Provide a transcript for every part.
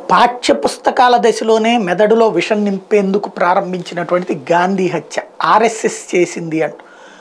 పాఠ్య పుస్తకాల దశలోనే మెదడులో విషం నింపేందుకు ప్రారంభించినటువంటిది గాంధీ హత్య ఆర్ఎస్ఎస్ చేసింది అంటూ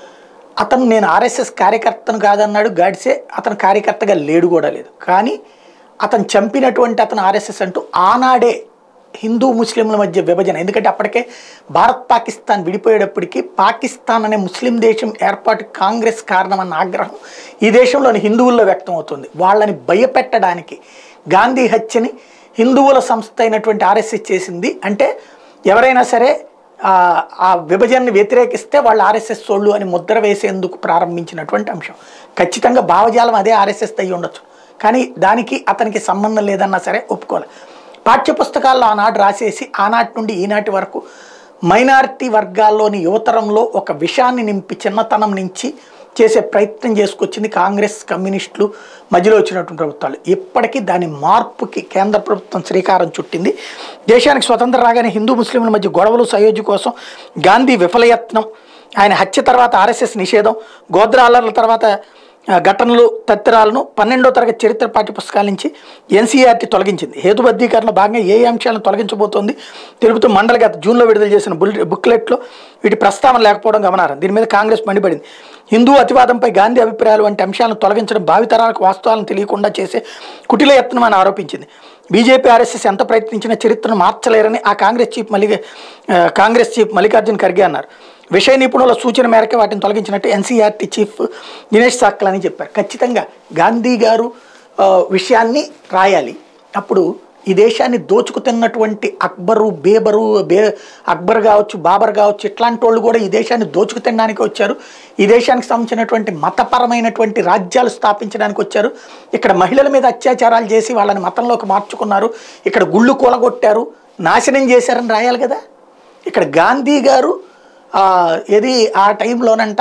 అతను నేను ఆర్ఎస్ఎస్ కార్యకర్తను కాదన్నాడు గాడిసే అతను కార్యకర్తగా లేడు కూడా లేదు కానీ అతను చంపినటువంటి అతను ఆర్ఎస్ఎస్ అంటూ ఆనాడే హిందూ ముస్లింల మధ్య విభజన ఎందుకంటే అప్పటికే భారత్ పాకిస్తాన్ విడిపోయేటప్పటికి పాకిస్తాన్ అనే ముస్లిం దేశం ఏర్పాటు కాంగ్రెస్ కారణమన్న ఆగ్రహం ఈ దేశంలోని హిందువుల్లో వ్యక్తం అవుతుంది వాళ్ళని భయపెట్టడానికి గాంధీ హత్యని హిందువుల సంస్థ అయినటువంటి ఆర్ఎస్ఎస్ చేసింది అంటే ఎవరైనా సరే ఆ, ఆ విభజనని వ్యతిరేకిస్తే వాళ్ళు ఆర్ఎస్ఎస్ సోళ్ళు అని ముద్ర వేసేందుకు ప్రారంభించినటువంటి అంశం ఖచ్చితంగా భావజాలం అదే ఆర్ఎస్ఎస్ అయ్యి ఉండొచ్చు కానీ దానికి అతనికి సంబంధం లేదన్నా సరే ఒప్పుకోవాలి పాఠ్యపుస్తకాల్లో ఆనాడు రాసేసి ఆనాటి నుండి ఈనాటి వరకు మైనారిటీ వర్గాల్లోని యువతరంలో ఒక విషాన్ని నింపి చిన్నతనం నుంచి చేసే ప్రయత్నం చేసుకొచ్చింది కాంగ్రెస్ కమ్యూనిస్టులు మధ్యలో వచ్చినటువంటి ప్రభుత్వాలు ఇప్పటికీ దాని మార్పుకి కేంద్ర ప్రభుత్వం శ్రీకారం చుట్టింది దేశానికి స్వతంత్రం రాగానే హిందూ ముస్లింల మధ్య గొడవలు సయోధ్య కోసం గాంధీ విఫలయత్నం ఆయన హత్య తర్వాత ఆర్ఎస్ఎస్ నిషేధం గోద్రాలర్ల తర్వాత ఆ, ఘటనలు తత్తిరాలను పన్నెండో తరగతి చరిత్ర పాఠ్యపుస్తకాల నుంచి ఎన్సీఆర్టీ తొలగించింది హేతుబద్ధీకరణలో భాగంగా ఏ అంశాలను తొలగించబోతోంది తెలుపుతూ మండలి గత జూన్లో విడుదల చేసిన బుల్ బుక్లెట్లో వీటి ప్రస్తావన లేకపోవడం గమనారం దీని మీద కాంగ్రెస్ మండిపడింది హిందూ అతివాదంపై గాంధీ అభిప్రాయాలు వంటి అంశాలను తొలగించడం భావితరాలకు వాస్తవాలను తెలియకుండా చేసే కుటిల యత్నం అని ఆరోపించింది బీజేపీ ఆర్ఎస్ఎస్ ఎంత ప్రయత్నించినా చరిత్రను మార్చలేరని ఆ కాంగ్రెస్ చీఫ్ మల్లి ఆ, కాంగ్రెస్ చీఫ్ మల్లికార్జున్ ఖర్గే అన్నారు విషయ నిపుణుల సూచన మేరకు వాటిని తొలగించినట్టు ఎన్సీఆర్టీ చీఫ్ దినేష్ సాక్లా అని చెప్పారు ఖచ్చితంగా గాంధీ గారు ఆ, విషయాన్ని రాయాలి అప్పుడు ఈ దేశాన్ని దోచుకుతున్నటువంటి అక్బరు బేబరు బే అక్బర్ కావచ్చు బాబర్ కావచ్చు ఇట్లాంటి వాళ్ళు కూడా ఈ దేశాన్ని దోచుకు తినడానికి వచ్చారు ఈ దేశానికి సంబంధించినటువంటి మతపరమైనటువంటి రాజ్యాలు స్థాపించడానికి వచ్చారు ఇక్కడ మహిళల మీద అత్యాచారాలు చేసి వాళ్ళని మతంలోకి మార్చుకున్నారు ఇక్కడ గుళ్ళు కూలగొట్టారు నాశనం చేశారని రాయాలి కదా ఇక్కడ గాంధీ గారు ఆ, ఏది ఆ టైంలోనంట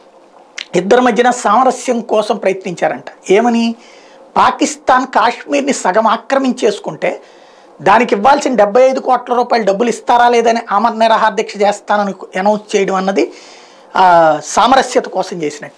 ఇద్దరి మధ్యన సామరస్యం కోసం ప్రయత్నించారంట ఏమని పాకిస్తాన్ కాశ్మీర్ని సగం ఆక్రమించేసుకుంటే దానికి ఇవ్వాల్సిన డెబ్బై ఐదు కోట్ల రూపాయలు డబ్బులు ఇస్తారా లేదని ఆమర నిరాహార దీక్ష చేస్తానని అనౌన్స్ చేయడం అన్నది ఆ, సామరస్యత కోసం చేసినట్ట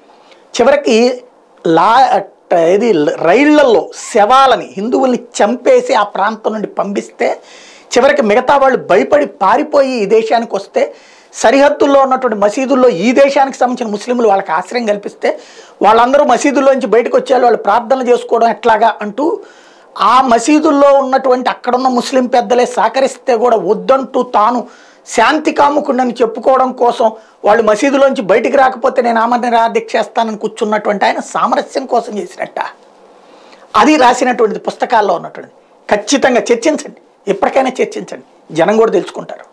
చివరికి లా అట్- ఇది రైళ్లలో శవాలని హిందువుల్ని చంపేసి ఆ ప్రాంతం నుండి పంపిస్తే చివరికి మిగతా వాళ్ళు భయపడి పారిపోయి ఈ దేశానికి వస్తే సరిహద్దుల్లో ఉన్నటువంటి మసీదుల్లో ఈ దేశానికి సంబంధించిన ముస్లింలు వాళ్ళకి ఆశ్రయం కల్పిస్తే వాళ్ళందరూ మసీదుల్లోంచి బయటకు వచ్చేయాలి వాళ్ళు ప్రార్థనలు చేసుకోవడం ఎట్లాగా అంటూ ఆ మసీదుల్లో ఉన్నటువంటి అక్కడున్న ముస్లిం పెద్దలే సహకరిస్తే కూడా వద్దంటూ తాను శాంతి కాముకుండని చెప్పుకోవడం కోసం వాళ్ళు మసీదులోంచి బయటికి రాకపోతే నేను ఆమరణ దీక్ష చేస్తానని కూర్చున్నటువంటి ఆయన సామరస్యం కోసం చేసినట్ట అది రాసినటువంటిది పుస్తకాల్లో ఉన్నటువంటిది ఖచ్చితంగా చర్చించండి ఎప్పటికైనా చర్చించండి జనం కూడా తెలుసుకుంటారు